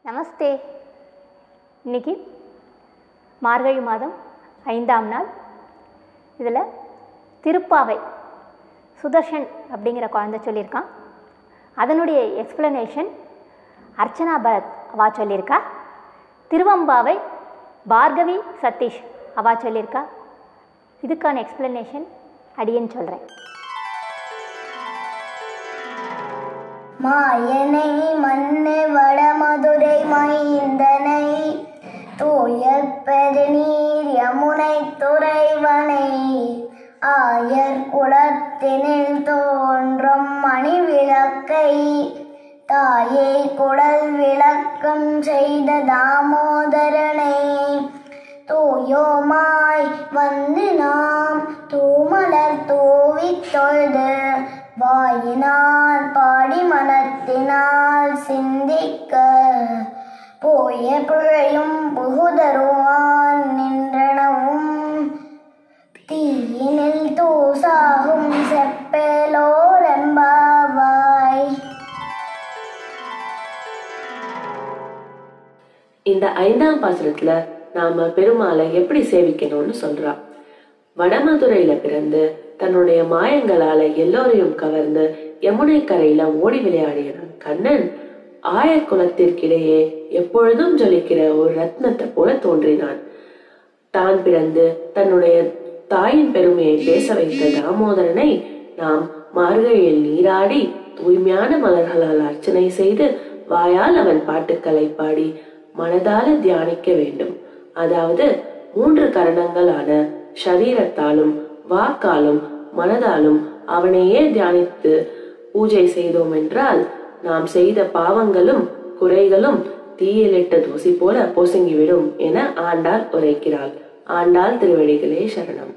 நமஸ்தே இன்னைக்கு மார்கழி மாதம் ஐந்தாம் நாள் இதில் திருப்பாவை சுதர்ஷன் அப்படிங்கிற குழந்தை சொல்லியிருக்கான் அதனுடைய எக்ஸ்பிளனேஷன் அர்ச்சனா பரத் அவா சொல்லியிருக்கா திருவம்பாவை பார்கவி சதீஷ் அவா சொல்லியிருக்கா இதுக்கான எக்ஸ்பிளனேஷன் அடியேன்னு சொல்கிறேன் மாயனை மண்ணு வடமதுரை மைந்தனை தூய பெருநீர் யமுனை துறைவனை ஆயர் குலத்தினில் தோன்றும் மணி விளக்கை தாயை குடல் விளக்கம் செய்த தாமோதரனை தூயோமாய் வந்து நாம் தூமலர் தூவித் தொழுது வாயினால் பாடி மனத்தினால் சிந்திக்க போய பிழையும் புகுதருவான் நின்றனவும் தீயினில் தூசாகும் செப்பேலோரெம்பாவாய் இந்த ஐந்தாம் பாசுரத்துல நாம பெருமாளை எப்படி சேவிக்கணும்னு சொல்றா வடமதுரையில பிறந்து தன்னுடைய மாயங்களால எல்லோரையும் கவர்ந்து யமுனை கரையில ஓடி விளையாடினான் கண்ணன் ஆயர் குலத்திற்கிடையே எப்பொழுதும் ஜொலிக்கிற ஒரு ரத்னத்தை போல தோன்றினான் தான் பிறந்து தன்னுடைய தாயின் பெருமையை பேச வைத்த தாமோதரனை நாம் மார்கழியில் நீராடி தூய்மையான மலர்களால் அர்ச்சனை செய்து வாயால் அவன் பாட்டுக்களை பாடி மனதால தியானிக்க வேண்டும் அதாவது மூன்று கரணங்களான சரீரத்தாலும் வாக்காலும் மனதாலும் அவனையே தியானித்து பூஜை செய்தோம் என்றால் நாம் செய்த பாவங்களும் குறைகளும் தீயிலிட்ட தூசி போல பொசுங்கிவிடும் என ஆண்டாள் உரைக்கிறாள் ஆண்டாள் திருவடிகளே சரணம்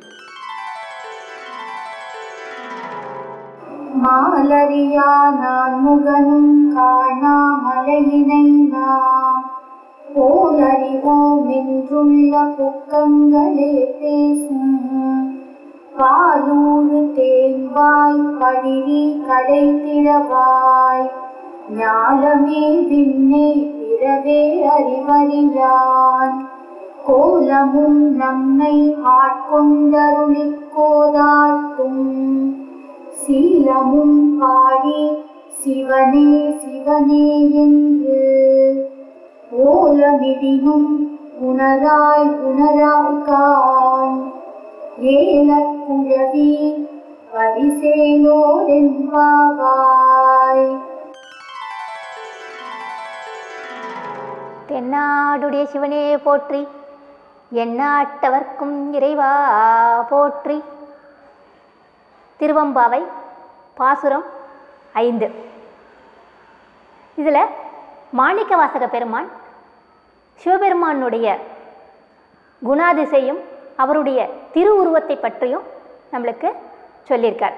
மாலரியா நான் முகனும் காணா மலையினை நாம் போலறிவோம் என்றுள்ள புக்கங்களே பேசும் பாலூறு தேன்வாய் படிரி கடை திறவாய் ஞாலமே விண்ணே பிறவே அறிவறியான் கோலமும் நம்மை ஆட்கொண்டருளிக் கோதாட்டும் சீலமும் பாடி சிவனே சிவனே என்று ஓலமிடினும் உணராய் உணராய் காண் ஏலக்குழவி பரிசேலோரென்பாவாய் தென்னாடுடைய சிவனே போற்றி எண்ணாட்டவர்க்கும் இறைவா போற்றி திருவம்பாவை பாசுரம் ஐந்து இதில் மாணிக்கவாசக பெருமான் சிவபெருமானுடைய குணாதிசையும் அவருடைய திருவுருவத்தை பற்றியும் நம்மளுக்கு சொல்லியிருக்கார்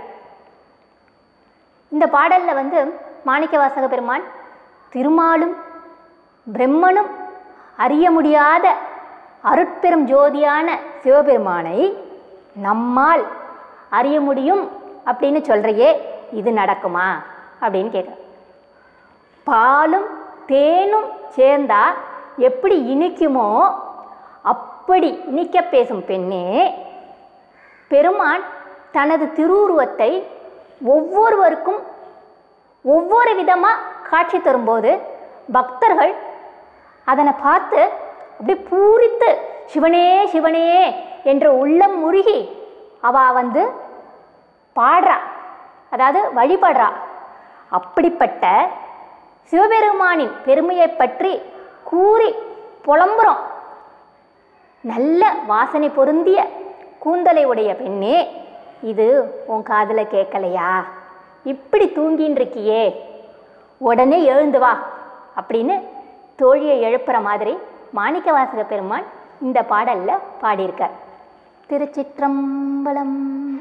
இந்த பாடலில் வந்து மாணிக்கவாசக பெருமான் திருமாலும் பிரம்மனும் அறிய முடியாத அருட்பெரும் ஜோதியான சிவபெருமானை நம்மால் அறிய முடியும் அப்படின்னு சொல்கிறையே இது நடக்குமா அப்படின்னு கேட்குற பாலும் தேனும் சேர்ந்தா எப்படி இனிக்குமோ அப்படி இனிக்க பேசும் பெண்ணே பெருமான் தனது திருவுருவத்தை ஒவ்வொருவருக்கும் ஒவ்வொரு விதமாக காட்சி தரும்போது பக்தர்கள் அதனை பார்த்து அப்படி பூரித்து சிவனே சிவனே என்ற உள்ளம் முருகி அவ வந்து பாடுறா அதாவது வழிபடுறா அப்படிப்பட்ட சிவபெருமானின் பெருமையை பற்றி கூறி புலம்புறோம் நல்ல வாசனை பொருந்திய கூந்தலை உடைய பெண்ணே இது உன் காதில் கேட்கலையா இப்படி தூங்கின்னு இருக்கியே உடனே எழுந்து வா அப்படின்னு தோழியை எழுப்புற மாதிரி மாணிக்கவாசக பெருமான் இந்த பாடலில் பாடியிருக்கார் திருச்சிற்றம்பலம்